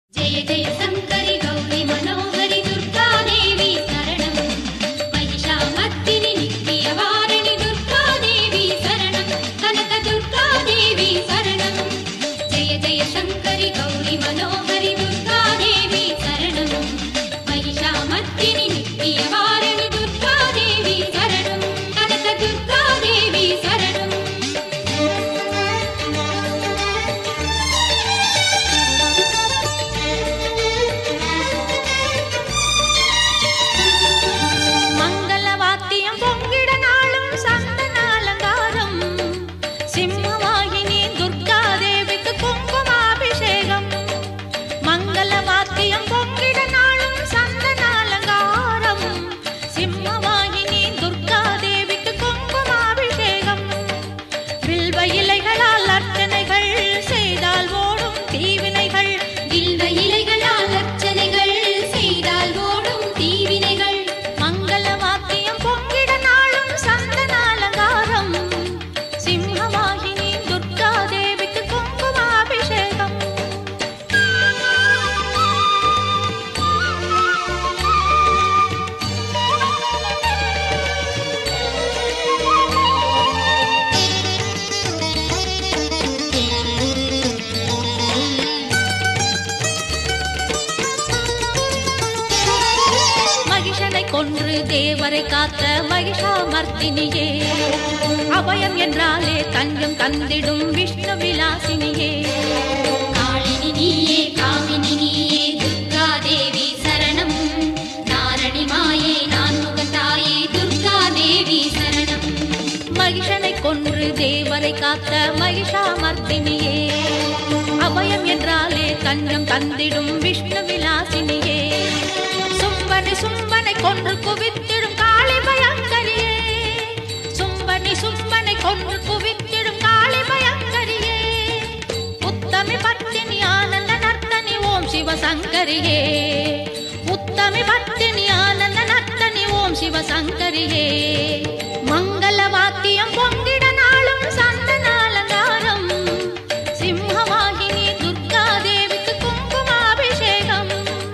जय जय शङ्करि गौरि मनोहरि दुर्गादेवी शरणम् महिषामर्दिनि नित्यवारिणि दुर्गादेवी शरणम् कनकदुर्गादेवी शरणम् जय जय शङ्करि गौरि मनोहरि दुर्गादेवी शरणम् महिषामर्दिनि नित्यवारिणि दुर्गादेवी शरणम् कनकदुर्गादेवी शरणम् மங்கள வாத்தியம் பொங்கிட நாளும் சந்தன அலங்காரம் சிம்மவாகினி துர்கா தேவிக்கு குங்குமாபிஷேகம் மங்கள வாத்தியம் பொங்கிட நாளும் சந்தன அலங்காரம் சிம்மவாகினி துர்கா தேவிக்கு குங்குமாபிஷேகம் வில்வ இலைகளால் அர்ச்சனைகள் செய்தால் ஓடும் தீவினைகள் வில்வ இலைகளால் அர்ச்சனைகள் செய்தால் ஓடும் தீவினைகள் மங்கள வாத்தியம் பொங்கிட நாளும் சந்தன அலங்காரம் சிம்மவாகினி துர்கா தேவிக்கு குங்குமாபிஷேகம் மகிஷனை கொன்று தேவரை காத்த மகிஷாமர்த்தினியே அபயம் என்றாலே தஞ்சம் தந்திடும் விஷ்ணு விலாசினியே காளினி நீயே காமினி நீயே துர்கா தேவி சரணம் நாரணி மாயே நான்முகத்தாயே துர்கா தேவி சரணம் மகிஷனை கொன்று தேவரை காத்த மகிஷாமர்த்தினியே அபயம் என்றாலே தஞ்சம் தந்திடும் விஷ்ணு விலாசினியே சும்பனி சும்பனை கொன்று குவித்திடும் காளி பயங்கரியே சும்பனி சும்பனை கொன்று குவித்திடும் காளி பயங்கரியே உத்தமி பத்தினி ஆனந்த நர்த்தனி ஓம் சிவசங்கரியே உத்தமி பத்தினி ஆனந்த நர்த்தனி ஓம் சிவசங்கரியே மங்கள வாத்தியம் பொங்கிட நாளும் சந்தன அலங்காரம் சிம்மவாகினி துர்கா தேவிக்கு குங்குமாபிஷேகம்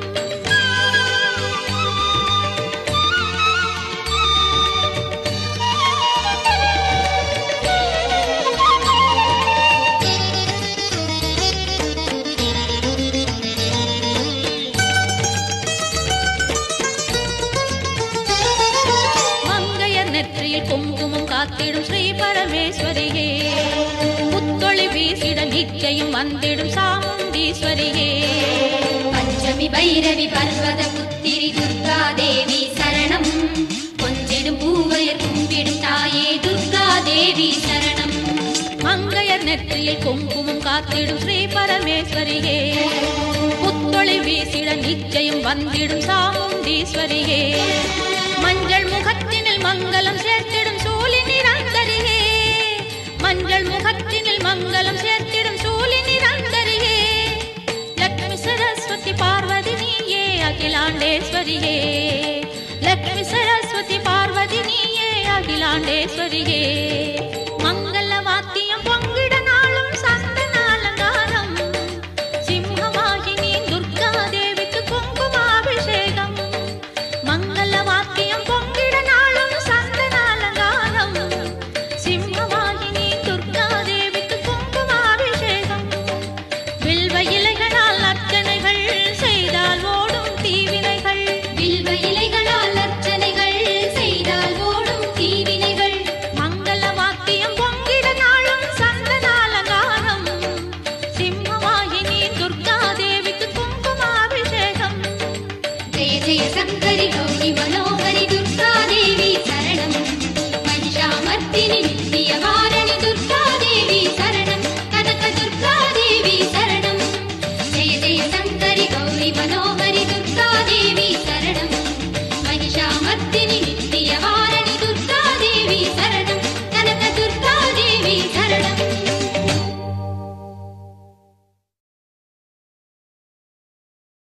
மங்கையர் நெற்றியில் குங்குமம் காத்திடும் ஸ்ரீ பரமேஸ்வரியே புத்தொளி வீசிட நிச்சயம் வந்திடும் சாமுண்டீஸ்வரியே பஞ்சமி பைரவி பர்வத புத்திரி துர்கா தேவி சரணம் கொஞ்சிடும் பூவையர் கும்பிடும் தாயே துர்கா தேவி சரணம் மங்கையர் நெற்றியில் குங்குமம் காத்திடும் ஸ்ரீ பரமேஸ்வரியே புத்தொளி வீசிட நிச்சயம் வந்திடும் சாமுண்டீஸ்வரியே மஞ்சள் முகத்தினில் மங்களம் சேர்த்திடும் சூலி நிரந்தரியே மஞ்சள் முகத்தினில் மங்களம் சேர்த்திடும் சூலி நிரந்தரியே லக்ஷ்மி சரஸ்வதி பார்வதி நீயே அகிலாண்டேஸ்வரியே லக்ஷ்மி சரஸ்வதி பார்வதி நீயே அகிலாண்டேஸ்வரியே மங்கள வாத்தியம் பொங்கிட நாளும் சந்தன அலங்காரம் சிம்மவாகினி துர்கா தேவிக்கு குங்குமாபிஷேகம் மங்கள வாத்தியம் பொங்கிட நாளும் சந்தன அலங்காரம் சிம்மவாகினி துர்கா தேவிக்கு குங்குமாபிஷேகம் வில்வ இலைகளால் அர்ச்சனைகள் செய்தால் ஓடும் தீவினைகள் வில்வ இலைகளால் அர்ச்சனைகள் செய்தால் ஓடும் தீவினைகள் மங்கள வாத்தியம் பொங்கிட நாளும் சந்தன அலங்காரம் சிம்மவாகினி துர்கா தேவிக்கு குங்குமாபிஷேகம் ஜெய ஜெய சங்கரி கௌரி மனோகரி துர்கா தேவி சரணம் மகிஷாமர்த்தினி